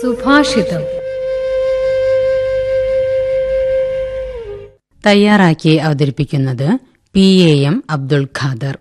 സുഭാഷിതം തയ്യാറാക്കി അവതരിപ്പിക്കുന്നത് P A M Abdul Khader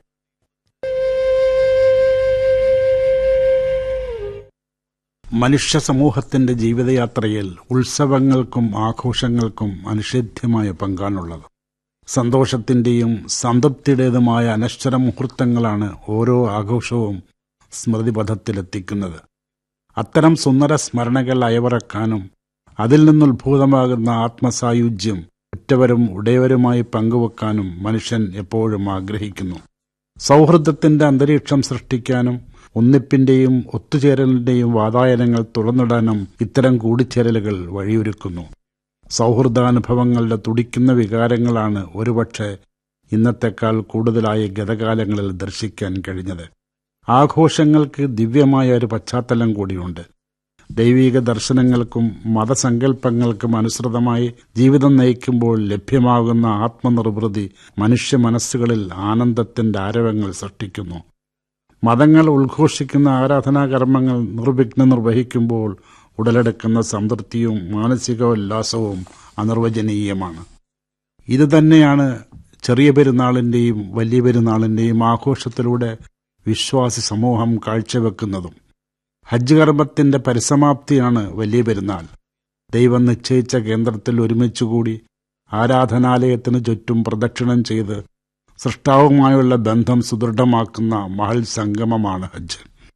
മനുഷ്യ സമൂഹത്തിന്റെ ജീവിതയാത്രയിൽ ഉത്സവങ്ങൾക്കും ആഘോഷങ്ങൾക്കും അനിഷേധ്യമായ പങ്കാണുള്ളത് സന്തോഷത്തിന്റെയും സംതൃപ്തിയുടേതുമായ അനശ്വര മുഹൂർത്തങ്ങളാണ് ഓരോ ആഘോഷവും സ്മൃതിപഥത്തിലെത്തിക്കുന്നത് അത്തരം സുന്ദര സ്മരണകൾ അയവിറക്കാനും അതിൽ നിന്നുത്ഭൂതമാകുന്ന ആത്മസായുജ്യം ഉറ്റവരും ഉടയവരുമായി പങ്കുവെക്കാനും മനുഷ്യൻ എപ്പോഴും ആഗ്രഹിക്കുന്നു സൗഹൃദത്തിന്റെ അന്തരീക്ഷം സൃഷ്ടിക്കാനും ഒന്നിപ്പിന്റെയും ഒത്തുചേരലിന്റെയും വാതായനങ്ങൾ തുറന്നിടാനും ഇത്തരം കൂടിച്ചേരലുകൾ വഴിയൊരുക്കുന്നു സൗഹൃദാനുഭവങ്ങളുടെ തുടിക്കുന്ന വികാരങ്ങളാണ് ഒരുപക്ഷെ ഇന്നത്തെക്കാൾ കൂടുതലായി ഗതകാലങ്ങളിൽ ദർശിക്കാൻ കഴിഞ്ഞത് ആഘോഷങ്ങൾക്ക് ദിവ്യമായ ഒരു പശ്ചാത്തലം കൂടിയുണ്ട് ദൈവിക ദർശനങ്ങൾക്കും മതസങ്കല്പങ്ങൾക്കും അനുസൃതമായി ജീവിതം നയിക്കുമ്പോൾ ലഭ്യമാകുന്ന ആത്മനിർവൃതി മനുഷ്യ മനസ്സുകളിൽ ആനന്ദത്തിന്റെ ആരവങ്ങൾ സൃഷ്ടിക്കുന്നു മതങ്ങൾ ഉദ്ഘോഷിക്കുന്ന ആരാധനാകർമ്മങ്ങൾ നിർവിഘ്നം നിർവഹിക്കുമ്പോൾ ഉടലെടുക്കുന്ന സംതൃപ്തിയും മാനസികോല്ലാസവും അനിർവചനീയമാണ് ഇതുതന്നെയാണ് ചെറിയ പെരുന്നാളിന്റെയും വലിയ പെരുന്നാളിന്റെയും ആഘോഷത്തിലൂടെ വിശ്വാസി സമൂഹം കാഴ്ചവെക്കുന്നതും ഹജ്ജ് കർമ്മത്തിന്റെ പരിസമാപ്തിയാണ് വലിയ പെരുന്നാൾ ദൈവം നിശ്ചയിച്ച കേന്ദ്രത്തിൽ ഒരുമിച്ചുകൂടി ആരാധനാലയത്തിന് ചുറ്റും പ്രദക്ഷിണം ചെയ്ത് സൃഷ്ടാവുമായുള്ള ബന്ധം സുദൃഢമാക്കുന്ന മഹൽ സംഗമമാണ് ഹജ്ജ്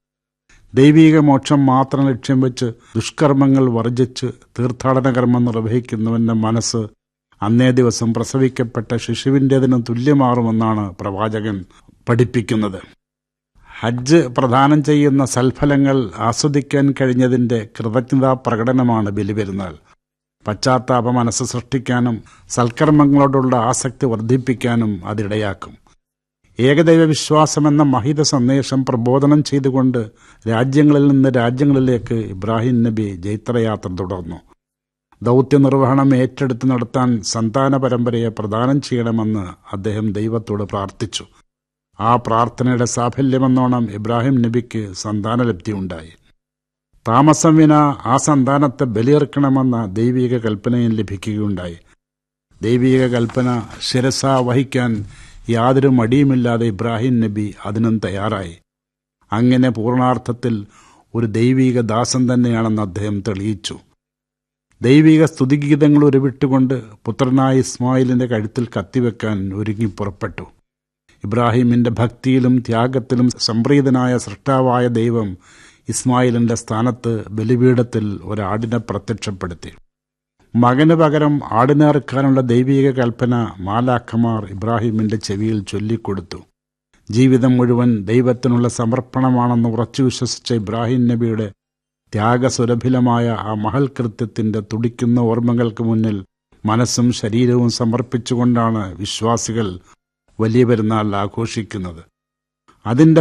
ദൈവീക മോക്ഷം മാത്രം ലക്ഷ്യം വെച്ച് ദുഷ്കർമ്മങ്ങൾ വർജിച്ച് തീർത്ഥാടന കർമ്മം നിർവഹിക്കുന്നവന്റെ മനസ്സ് അന്നേ ദിവസം പ്രസവിക്കപ്പെട്ട ശിശുവിൻ്റെതിന് തുല്യമാറുമെന്നാണ് പ്രവാചകൻ പഠിപ്പിക്കുന്നത് ഹജ്ജ് പ്രദാനം ചെയ്യുന്ന സൽഫലങ്ങൾ ആസ്വദിക്കാൻ കഴിഞ്ഞതിന്റെ കൃതജ്ഞതാ പ്രകടനമാണ് ബലിപെരുന്നാൾ പശ്ചാത്താപ മനസ്സ് സൃഷ്ടിക്കാനും സൽക്കർമ്മങ്ങളോടുള്ള ആസക്തി വർദ്ധിപ്പിക്കാനും അതിടയാക്കും ഏകദൈവ വിശ്വാസമെന്ന മഹിത സന്ദേശം പ്രബോധനം ചെയ്തുകൊണ്ട് രാജ്യങ്ങളിൽ നിന്ന് രാജ്യങ്ങളിലേക്ക് ഇബ്രാഹിം നബി ജൈത്രയാത്ര തുടർന്നു ദൗത്യ നിർവഹണം ഏറ്റെടുത്ത് നടത്താൻ സന്താന പരമ്പരയെ പ്രദാനം ചെയ്യണമെന്ന് അദ്ദേഹം ദൈവത്തോട് പ്രാർത്ഥിച്ചു ആ പ്രാർത്ഥനയുടെ സാഫല്യമെന്നോണം ഇബ്രാഹിം നബിക്ക് സന്താനലബ്ധിയുണ്ടായി താമസം വിന ആ സന്താനത്തെ ബലിയർക്കണമെന്ന ദൈവിക കൽപ്പനയും ലഭിക്കുകയുണ്ടായി ദൈവിക കൽപ്പന ശിരസ വഹിക്കാൻ യാതൊരു മടിയുമില്ലാതെ ഇബ്രാഹിം നബി അതിനും തയ്യാറായി അങ്ങനെ പൂർണാർത്ഥത്തിൽ ഒരു ദൈവിക ദാസൻ തന്നെയാണെന്ന് അദ്ദേഹം തെളിയിച്ചു ദൈവിക സ്തുതിഗീതങ്ങൾ ഉരുവിട്ടുകൊണ്ട് പുത്രനായ ഇസ്മായിലിന്റെ കഴുത്തിൽ കത്തിവെക്കാൻ ഒരുങ്ങി പുറപ്പെട്ടു ഇബ്രാഹിമിന്റെ ഭക്തിയിലും ത്യാഗത്തിലും സംപ്രീതനായ സൃഷ്ടാവായ ദൈവം ഇസ്മായിലിന്റെ സ്ഥാനത്ത് ബലിപീഠത്തിൽ ഒരാടിനെ പ്രത്യക്ഷപ്പെടുത്തി മകന് പകരം ആടിനേർക്കാനുള്ള ദൈവിക കൽപ്പന മാലാഖമാർ ഇബ്രാഹിമിന്റെ ചെവിയിൽ ചൊല്ലിക്കൊടുത്തു ജീവിതം മുഴുവൻ ദൈവത്തിനുള്ള സമർപ്പണമാണെന്ന് ഉറച്ചു വിശ്വസിച്ച ഇബ്രാഹിം നബിയുടെ ത്യാഗസുരഭിലമായ ആ മഹൽ കൃത്യത്തിന്റെ തുടിക്കുന്ന ഓർമ്മകൾക്ക് മുന്നിൽ മനസ്സും ശരീരവും സമർപ്പിച്ചുകൊണ്ടാണ് വിശ്വാസികൾ വലിയ പെരുന്നാൾ ആഘോഷിക്കുന്നത് അതിന്റെ